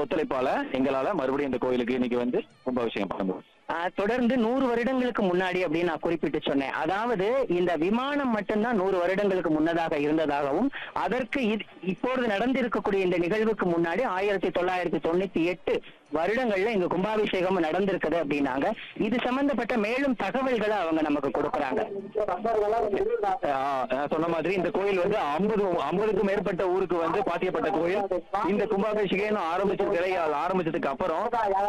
ஒத்துழைப்பால எங்களால மறுபடியும் இந்த கோயிலுக்கு இன்னைக்கு வந்து கும்பாபிஷேகம் பண்ண முடியும் ஆஹ் தொடர்ந்து நூறு வருடங்களுக்கு முன்னாடி அப்படின்னு நான் குறிப்பிட்டு சொன்னேன் அதாவது இந்த விமானம் மட்டும்தான் நூறு வருடங்களுக்கு முன்னதாக இருந்ததாகவும் அதற்கு இது- இப்பொழுது நடந்திருக்கக்கூடிய இந்த நிகழ்வுக்கு முன்னாடி ஆயிரத்தி தொள்ளாயிரத்தி தொண்ணூத்தி எட்டு வருடங்கள்ல இங்க கும்பாபிஷேகம் நடந்திருக்குது அப்படின்னாங்க இது சம்பந்தப்பட்ட மேலும் தகவல்களை அவங்க நமக்கு கொடுக்குறாங்க ஆஹ் நான் சொன்ன மாதிரி இந்த கோயில் வந்து ஐம்பது ஐம்பதுக்கும் மேற்பட்ட ஊருக்கு வந்து பாத்தியப்பட்ட கோயில் இந்த கும்பாபிஷேகம் ஆரம்பிச்சது ஆரம்பிச்சதுக்கு அப்புறம்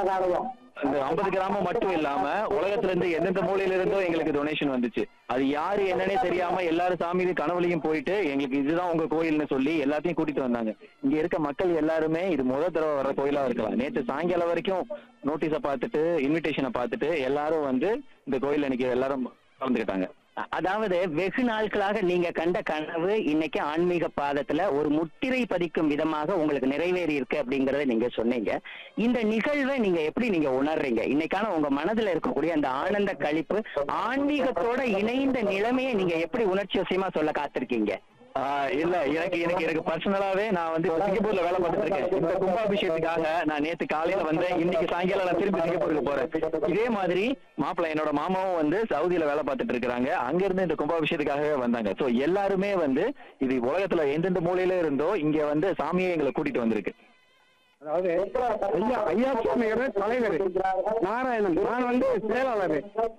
இந்த ஐம்பது கிராமம் மட்டும் இல்லாம உலகத்துல இருந்து எந்தெந்த மூலையில இருந்தோ எங்களுக்கு டொனேஷன் வந்துச்சு அது யாரு என்னன்னே தெரியாம எல்லாரும் சாமி கனவுலையும் போயிட்டு எங்களுக்கு இதுதான் உங்க கோயில்னு சொல்லி எல்லாத்தையும் கூட்டிட்டு வந்தாங்க இங்க இருக்க மக்கள் எல்லாருமே இது முதல் தடவை வர கோயிலா இருக்கலாம் நேற்று சாயங்காலம் வரைக்கும் நோட்டீஸை பார்த்துட்டு இன்விடேஷனை பார்த்துட்டு எல்லாரும் வந்து இந்த கோயில் இன்னைக்கு எல்லாரும் கலந்துக்கிட்டாங்க அ- அதாவது வெகு நாட்களாக நீங்க கண்ட கனவு இன்னைக்கு ஆன்மீக பாதத்துல ஒரு முத்திரை பதிக்கும் விதமாக உங்களுக்கு நிறைவேறி இருக்கு அப்படிங்கறத நீங்க சொன்னீங்க இந்த நிகழ்வை நீங்க எப்படி நீங்க உணர்றீங்க இன்னைக்கான உங்க மனதுல இருக்கக்கூடிய அந்த ஆனந்த கழிப்பு ஆன்மீகத்தோட இணைந்த நிலைமையை நீங்க எப்படி உணர்ச்சி வசியமா சொல்ல காத்திருக்கீங்க ஆஹ் இல்ல எனக்கு எனக்கு எனக்கு பர்சனலாவே நான் வந்து இப்ப சிங்கப்பூர்ல வேலை பார்த்துட்டு இருக்கேன் இந்த கும்பாபிஷேகத்துக்காக நான் நேத்து காலையில வந்தேன் இன்னைக்கு சாயங்காலம் நான் திருப்பி சிங்கப்பூருக்கு போறேன் இதே மாதிரி மாப்பிள்ளை என்னோட மாமாவும் வந்து சவுதியில வேலை பார்த்துட்டு இருக்காங்க அங்க இருந்து இந்த கும்பாபிஷேகத்துக்காகவே வந்தாங்க சோ எல்லாருமே வந்து இது உலகத்துல எந்தெந்த மூலையில இருந்தோ இங்க வந்து சாமியை எங்களை கூட்டிட்டு வந்திருக்கு அதாவது ஐயா ஐயா சுவாமிகிற தலைவர் நாராயணன் நான் வந்து செயலாளர்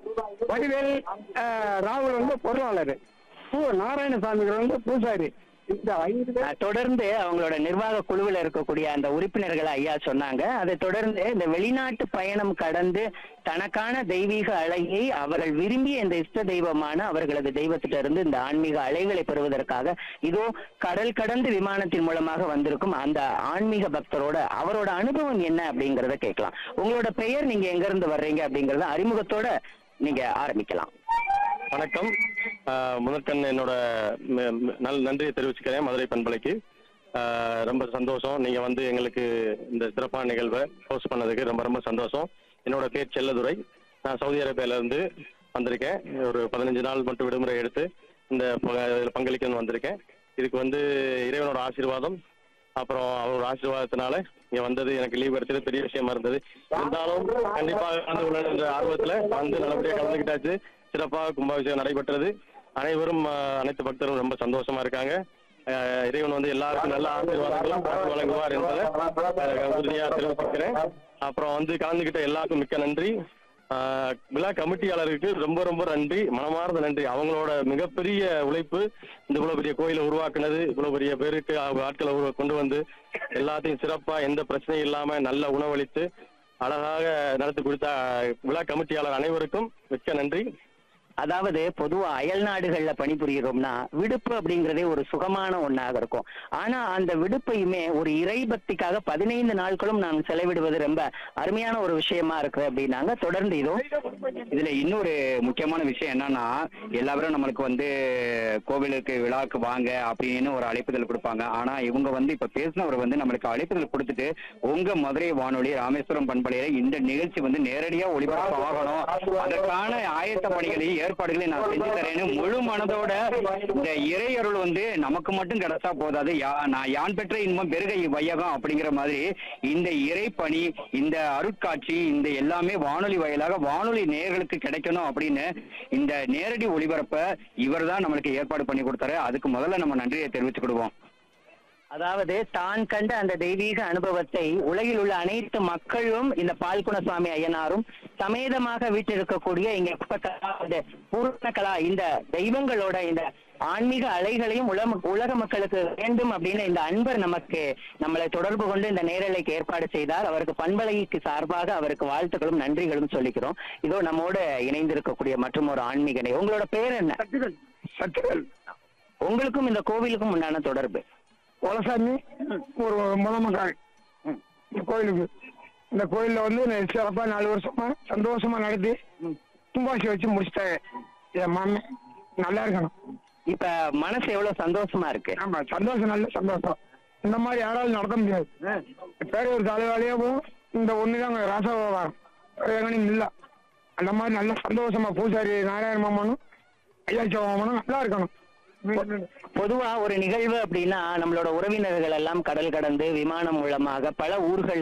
வடிவேல் அஹ், ராகுல் வந்து பொருளாளர் பூ நாராயணசாமிகள் வந்து பூசாரி இந்த ஐந்து பேர் அஹ் தொடர்ந்து அவங்களோட நிர்வாக குழுவில் இருக்கக்கூடிய அந்த உறுப்பினர்கள் ஐயா சொன்னாங்க அதை தொடர்ந்து இந்த வெளிநாட்டு பயணம் கடந்து தனக்கான தெய்வீக அழகை அவர்கள் விரும்பிய இந்த இஷ்ட தெய்வமான அவர்களது தெய்வத்திட்ட இருந்து இந்த ஆன்மீக அலைகளை பெறுவதற்காக இதோ கடல் கடந்து விமானத்தின் மூலமாக வந்திருக்கும் அந்த ஆன்மீக பக்தரோட அவரோட அனுபவம் என்ன அப்படிங்கறத கேட்கலாம் உங்களோட பெயர் நீங்க எங்க இருந்து வர்றீங்க அப்படிங்கறத அறிமுகத்தோட நீங்க ஆரம்பிக்கலாம் வணக்கம் ஆஹ் முதற்கண் என்னோட ம- ம- நல் நன்றியை தெரிவிச்சுக்கிறேன் மதுரை பண்பலைக்கு ஆஹ் ரொம்ப சந்தோஷம் நீங்க வந்து எங்களுக்கு இந்த சிறப்பான நிகழ்வை ஹோஸ்ட் பண்ணதுக்கு ரொம்ப ரொம்ப சந்தோஷம் என்னோட பேர் செல்லதுரை நான் சவுதி அரேபியால இருந்து வந்திருக்கேன் ஒரு பதினஞ்சு நாள் மட்டும் விடுமுறை எடுத்து இந்த ப- இதுல பங்களிக்கணும்னு வந்திருக்கேன் இதுக்கு வந்து இறைவனோட ஆசீர்வாதம் அப்புறம் அவரோட ஆசீர்வாதத்தினால இங்க வந்தது எனக்கு லீவ் எடுத்தது பெரிய விஷயமா இருந்தது இருந்தாலும் கண்டிப்பாக கலந்து கொள்ள என்ற ஆர்வத்துல வந்து நல்லபடியா கலந்துக்கிட்டாச்சு சிறப்பாக கும்பாபிஷேகம் நடைபெற்றது அனைவரும் ஆஹ், அனைத்து பக்தரும் ரொம்ப சந்தோஷமா இருக்காங்க ஆஹ், இறைவன் வந்து எல்லாருக்கும் நல்ல ஆசீர்வாதங்களும் காத்து வழங்குவார் என்பதை ஆஹ், உறுதியா தெரிவிச்சுக்கிறேன் அப்புறம் வந்து கலந்துக்கிட்ட எல்லாருக்கும் மிக்க நன்றி ஆஹ், விழா கமிட்டியாளருக்கு ரொம்ப ரொம்ப நன்றி மனமார்ந்த நன்றி அவங்களோட மிகப்பெரிய உழைப்பு இந்த இவ்வளவு பெரிய கோயிலை உருவாக்குனது இவ்வளவு பெரிய பேருக்கு அவங்க ஆட்களை உருவா- கொண்டு வந்து எல்லாத்தையும் சிறப்பா எந்த பிரச்சனையும் இல்லாம நல்ல உணவளித்து அழகாக நடத்தி கொடுத்த விழா கமிட்டியாளர் அனைவருக்கும் மிக்க நன்றி அதாவது பொதுவா அயல் நாடுகள்ல பணிபுரிகிறோம்னா விடுப்பு அப்படிங்கறதே ஒரு சுகமான ஒண்ணாக இருக்கும் ஆனா அந்த விடுப்பையுமே ஒரு இறைபக்திக்காக பதினைந்து நாட்களும் நாம் செலவிடுவது ரொம்ப அருமையான ஒரு விஷயமா இருக்கு அப்படின்னாங்க தொடர்ந்து இதோ இதுல இன்னொரு முக்கியமான விஷயம் என்னன்னா எல்லாரும் நம்மளுக்கு வந்து கோவிலுக்கு விழாக்கு வாங்க அப்படின்னு ஒரு அழைப்புதல் கொடுப்பாங்க ஆனா இவங்க வந்து இப்ப பேசினவர் வந்து நம்மளுக்கு அழைப்புதல் கொடுத்துட்டு உங்க மதுரை வானொலி ராமேஸ்வரம் பண்பலையில இந்த நிகழ்ச்சி வந்து நேரடியா ஒளிபரப்பு ஆகணும் அதற்கான ஆயத்த பணிகளையும் ஏற்பாடுகளையும் நான் செஞ்சு தரேன்னு முழு மனதோட இந்த இறையருள் வந்து நமக்கு மட்டும் கிடைச்சா போதாது யா- நான் யான் பெற்ற இன்பம் பெருகை வையகம் அப்படிங்கிற மாதிரி இந்த இறைப்பணி இந்த அருட்காட்சி இந்த எல்லாமே வானொலி வாயிலாக வானொலி நேயர்களுக்கு கிடைக்கணும் அப்படின்னு இந்த நேரடி ஒளிபரப்ப இவர் தான் நம்மளுக்கு ஏற்பாடு பண்ணி கொடுத்தாரு அதுக்கு முதல்ல நம்ம நன்றியை தெரிவிச்சுக்கிடுவோம் அதாவது தான் கண்ட அந்த தெய்வீக அனுபவத்தை உலகில் உள்ள அனைத்து மக்களும் இந்த பால்குணசுவாமி ஐயனாரும் சமேதமாக வீட்டிருக்கக்கூடிய இங்க புஷ்பகலா, இந்த பூர்ணகலா இந்த தெய்வங்களோட இந்த ஆன்மீக அலைகளையும் உலக உலக மக்களுக்கு வேண்டும் அப்படின்னு இந்த அன்பர் நமக்கு நம்மளை தொடர்பு கொண்டு இந்த நேரலைக்கு ஏற்பாடு செய்தார் அவருக்கு பண்பலைக்கு சார்பாக அவருக்கு வாழ்த்துக்களும் நன்றிகளும் சொல்லிக்கிறோம் இதோ நம்மோடு இணைந்திருக்கக்கூடிய மற்றும் ஒரு ஆன்மீகனை உங்களோட பேர் என்ன சக்திகள் சக்திகள் உங்களுக்கும் இந்த கோவிலுக்கும் உண்டான தொடர்பு குலசாமி ஒரு முதமக்காரன் இந்த கோயிலுக்கு இந்த கோயில்ல வந்து நான் சிறப்பா நாலு வருஷமா சந்தோஷமா நடத்தி தும்பாசி வச்சு முடிச்சிட்டாங்க என் மாமன் நல்லா இருக்கணும் இப்ப மனசு எவ்வளவு சந்தோஷமா இருக்கு ஆமா சந்தோஷம் நல்ல சந்தோஷம் இந்த மாதிரி யாராலும் நடத்த முடியாது பேர் ஒரு தலைவாளியாவும் இந்த ஒண்ணுதான் ராசவாரம் எங்கனையும் இல்ல அந்த மாதிரி நல்ல சந்தோஷமா பூசாரி நாராயண மாமனும் ஐயா சிவமாமனும் நல்லா இருக்கணும் பொதுவா ஒரு நிகழ்வு அப்படின்னா நம்மளோட உறவினர்கள் எல்லாம் கடல் கடந்து விமானம் மூலமாக பல ஊர்கள்